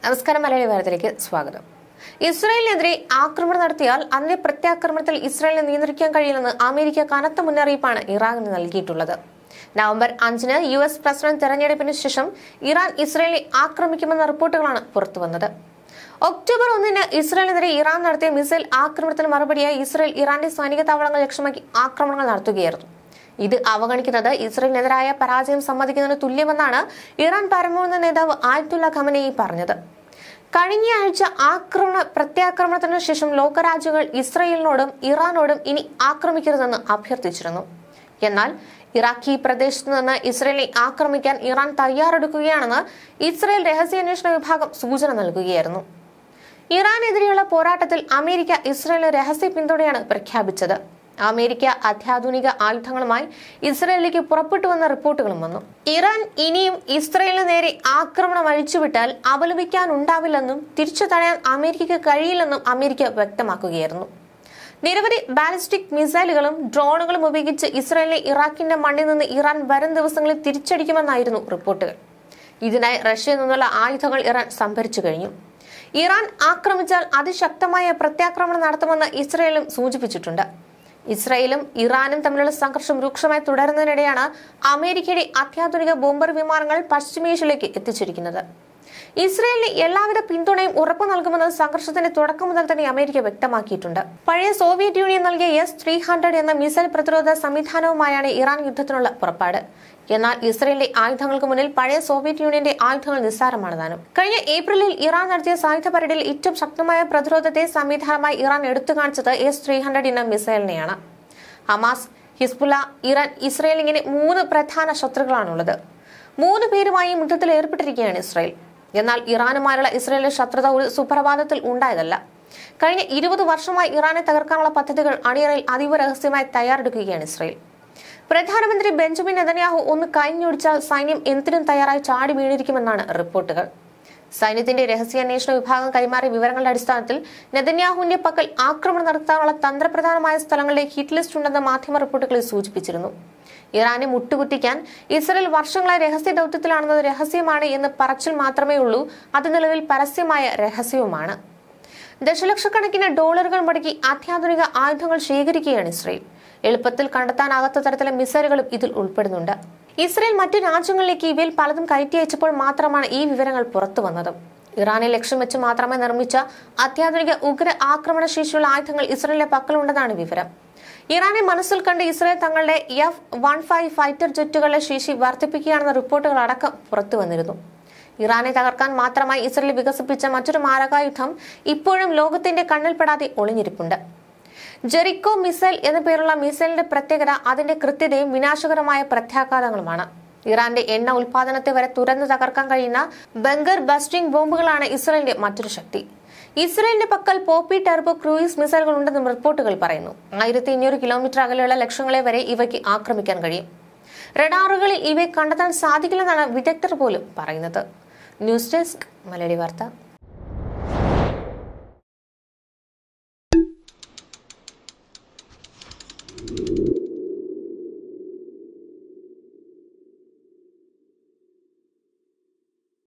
നമസ്കാരം മലയാളി വാർത്തയിലേക്ക് സ്വാഗതം ഇസ്രായേലിനെതിരെ ആക്രമണം നടത്തിയാൽ അതിന്റെ പ്രത്യാക്രമണത്തിൽ ഇസ്രായേലിനെ നിയന്ത്രിക്കാൻ കഴിയില്ലെന്ന് അമേരിക്ക കനത്ത മുന്നറിയിപ്പാണ് ഇറാഖിന് നൽകിയിട്ടുള്ളത് നവംബർ അഞ്ചിന് യു എസ് പ്രസിഡന്റ് തെരഞ്ഞെടുപ്പിന് ശേഷം ഇറാൻ ഇസ്രായേലിനെ ആക്രമിക്കുമെന്ന റിപ്പോർട്ടുകളാണ് പുറത്തുവന്നത് ഒക്ടോബർ ഒന്നിന് ഇസ്രായേലിനെതിരെ ഇറാൻ നടത്തിയ മിസൈൽ ആക്രമണത്തിന് മറുപടിയായി ഇസ്രായേൽ ഇറാന്റെ സൈനിക താവളങ്ങൾ ലക്ഷ്യമാക്കി ആക്രമണങ്ങൾ നടത്തുകയായിരുന്നു ഇത് അവഗണിക്കുന്നത് ഇസ്രയേലിനെതിരായ പരാജയം സമ്മതിക്കുന്നതിന് തുല്യമെന്നാണ് ഇറാൻ പരമോന്നത നേതാവ് ആയത്തുല്ല ഖമനയി പറഞ്ഞത് കഴിഞ്ഞ ആഴ്ച ആക്രമണ പ്രത്യാക്രമണത്തിന് ശേഷം ലോകരാജ്യങ്ങൾ ഇസ്രയേലിനോടും ഇറാനോടും ഇനി ആക്രമിക്കരുതെന്ന് അഭ്യർത്ഥിച്ചിരുന്നു എന്നാൽ ഇറാഖി പ്രദേശത്ത് നിന്ന് ഇസ്രയേലിനെ ആക്രമിക്കാൻ ഇറാൻ തയ്യാറെടുക്കുകയാണെന്ന് ഇസ്രയേൽ രഹസ്യാന്വേഷണ വിഭാഗം സൂചന നൽകുകയായിരുന്നു ഇറാനെതിരെയുള്ള പോരാട്ടത്തിൽ അമേരിക്ക ഇസ്രയേലിന് രഹസ്യ പിന്തുണയാണ് പ്രഖ്യാപിച്ചത് അമേരിക്ക അത്യാധുനിക ആയുധങ്ങളുമായി ഇസ്രയേലിലേക്ക് പുറപ്പെട്ടുവെന്ന റിപ്പോർട്ടുകളും വന്നു ഇറാൻ ഇനിയും ഇസ്രയേലിന് നേരെ ആക്രമണം അഴിച്ചുവിട്ടാൽ അപലപിക്കാനുണ്ടാവില്ലെന്നും തിരിച്ചു തടയാൻ അമേരിക്കയ്ക്ക് കഴിയില്ലെന്നും അമേരിക്ക വ്യക്തമാക്കുകയായിരുന്നു നിരവധി ബാലിസ്റ്റിക് മിസൈലുകളും ഡ്രോണുകളും ഉപയോഗിച്ച് ഇസ്രയേലിനെ ഇറാഖിന്റെ മണ്ണിൽ നിന്ന് ഇറാൻ വരും ദിവസങ്ങളിൽ തിരിച്ചടിക്കുമെന്നായിരുന്നു റിപ്പോർട്ടുകൾ ഇതിനായി റഷ്യയിൽ നിന്നുള്ള ആയുധങ്ങൾ ഇറാൻ സംഭരിച്ചു കഴിഞ്ഞു ഇറാൻ ആക്രമിച്ചാൽ അതിശക്തമായ പ്രത്യാക്രമണം നടത്തുമെന്ന് ഇസ്രയേലും സൂചിപ്പിച്ചിട്ടുണ്ട് ഇസ്രയേലും ഇറാനും തമ്മിലുള്ള സംഘർഷം രൂക്ഷമായി തുടരുന്നതിനിടെയാണ് അമേരിക്കയുടെ അത്യാധുനിക ബോംബർ വിമാനങ്ങൾ പശ്ചിമേഷ്യയിലേക്ക് എത്തിച്ചിരിക്കുന്നത് ഇസ്രയേലിന് എല്ലാവിധ പിന്തുണയും ഉറപ്പു നൽകുമെന്ന് സംഘർഷത്തിന്റെ തുടക്കം മുതൽ തന്നെ അമേരിക്ക വ്യക്തമാക്കിയിട്ടുണ്ട് പഴയ സോവിയറ്റ് യൂണിയൻ നൽകിയ എസ് ത്രീ ഹൺഡ്രഡ് എന്ന മിസൈൽ പ്രതിരോധ സംവിധാനവുമായാണ് ഇറാൻ യുദ്ധത്തിനുള്ള പുറപ്പാട് എന്നാൽ ഇസ്രയേലിന്റെ ആയുധങ്ങൾക്ക് മുന്നിൽ പഴയ സോവിയറ്റ് യൂണിയന്റെ ആയുധങ്ങൾ നിസ്സാരമാണ് താനും കഴിഞ്ഞ ഏപ്രിലിൽ ഇറാൻ നടത്തിയ സായുധ പരേഡിൽ ഏറ്റവും ശക്തമായ പ്രതിരോധത്തെ സംവിധാനമായി ഇറാൻ എടുത്തു കാണിച്ചത് എസ് ത്രീ ഹൺഡ്രഡ് എന്ന മിസൈലിനെയാണ് ഹമാസ് ഹിസ്ബുല ഇറാൻ ഇസ്രയേൽ ഇങ്ങനെ മൂന്ന് പ്രധാന ശത്രുക്കളാണുള്ളത് മൂന്ന് പേരുമായി യുദ്ധത്തിൽ ഏർപ്പെട്ടിരിക്കുകയാണ് ഇസ്രയേൽ എന്നാൽ ഇറാനുമായുള്ള ഇസ്രയേലിന്റെ ശത്രുത ഒരു സുപ്രഭാതത്തിൽ ഉണ്ടായതല്ല കഴിഞ്ഞ ഇരുപത് വർഷമായി ഇറാനെ തകർക്കാനുള്ള പദ്ധതികൾ അണിയറയിൽ അതീവ രഹസ്യമായി തയ്യാറെടുക്കുകയാണ് ഇസ്രയേൽ പ്രധാനമന്ത്രി ബെഞ്ചമിൻ നെതന്യാഹു ഒന്ന് കൈഞ്ഞൊടിച്ചാൽ സൈന്യം എന്തിനും തയ്യാറായി ചാടി വീണിരിക്കുമെന്നാണ് റിപ്പോർട്ടുകൾ സൈന്യത്തിന്റെ രഹസ്യാന്വേഷണ വിഭാഗം കൈമാറിയ വിവരങ്ങളുടെ അടിസ്ഥാനത്തിൽ നെതന്യാഹുവിന്റെ പക്കൽ ആക്രമണം നടത്താനുള്ള തന്ത്രപ്രധാനമായ സ്ഥലങ്ങളുടെ ഹിറ്റ് ലിസ്റ്റ് ഉണ്ടെന്ന് മാധ്യമ റിപ്പോർട്ടുകളിൽ സൂചിപ്പിച്ചിരുന്നു ഇറാനെ മുട്ടുകുത്തിക്കാൻ ഇസ്രയേൽ വർഷങ്ങളായി രഹസ്യ ദൌത്യത്തിലാണെന്നത് രഹസ്യമാണ് എന്ന് പറച്ചിൽ മാത്രമേ ഉള്ളൂ അത് നിലവിൽ പരസ്യമായ രഹസ്യവുമാണ് ദശലക്ഷക്കണക്കിന് ഡോളറുകൾ മുടക്കി അത്യാധുനിക ആയുധങ്ങൾ ശേഖരിക്കുകയാണ് ഇസ്രയേൽ എളുപ്പത്തിൽ കണ്ടെത്താനാകാത്ത തരത്തിലെ മിസൈലുകളും ഇതിൽ ഉൾപ്പെടുന്നുണ്ട് ഇസ്രയേൽ മറ്റു രാജ്യങ്ങളിലേക്ക് ഇവയിൽ പലതും കയറ്റി അയച്ചപ്പോൾ മാത്രമാണ് ഈ വിവരങ്ങൾ പുറത്തു വന്നത് ഇറാനെ ലക്ഷ്യം വെച്ച് മാത്രമേ നിർമ്മിച്ച അത്യാധുനിക ഉഗ്ര ആക്രമണ ശേഷിയുള്ള ആയുധങ്ങൾ ഇസ്രയേലിന്റെ പക്കലുണ്ടെന്നാണ് വിവരം ഇറാനെ മനസ്സിൽ കണ്ട് ഇസ്രയേൽ തങ്ങളുടെ എഫ് വൺ ഫൈവ് ഫൈറ്റർ ജെറ്റുകളുടെ ശേഷി വർദ്ധിപ്പിക്കുകയാണെന്ന റിപ്പോർട്ടുകൾ അടക്കം പുറത്തു വന്നിരുന്നു ഇറാനെ തകർക്കാൻ മാത്രമായി ഇസ്രയേൽ വികസിപ്പിച്ച മറ്റൊരു മാരകായുധം ഇപ്പോഴും ലോകത്തിന്റെ കണ്ണിൽപ്പെടാതെ ഒളിഞ്ഞിരിപ്പുണ്ട് ജെറിക്കോ മിസൈൽ എന്ന പേരുള്ള മിസൈലിന്റെ പ്രത്യേകത അതിന്റെ കൃത്യതയും വിനാശകരമായ പ്രത്യാഘാതങ്ങളുമാണ് ഇറാന്റെ എണ്ണ ഉൽപാദനത്തെ വരെ തുറന്നു തകർക്കാൻ കഴിയുന്ന ബങ്കർ ബസ്റ്റിംഗ് ബോംബുകളാണ് ഇസ്രയേലിന്റെ മറ്റൊരു ശക്തി ഇസ്രയേലിന്റെ പക്കൽ പോപ്പി ടെർബോ ക്രൂയിസ് മിസൈലുകൾ ഉണ്ടെന്നും റിപ്പോർട്ടുകൾ പറയുന്നു ആയിരത്തി അഞ്ഞൂറ് കിലോമീറ്റർ അകലെയുള്ള ലക്ഷ്യങ്ങളെ വരെ ഇവയ്ക്ക് ആക്രമിക്കാൻ കഴിയും റഡാറുകളിൽ ഇവയെ കണ്ടെത്താൻ സാധിക്കില്ലെന്നാണ് വിദഗ്ധർ പോലും പറയുന്നത് ന്യൂസ് ഡെസ്ക് മലയാളി വാർത്ത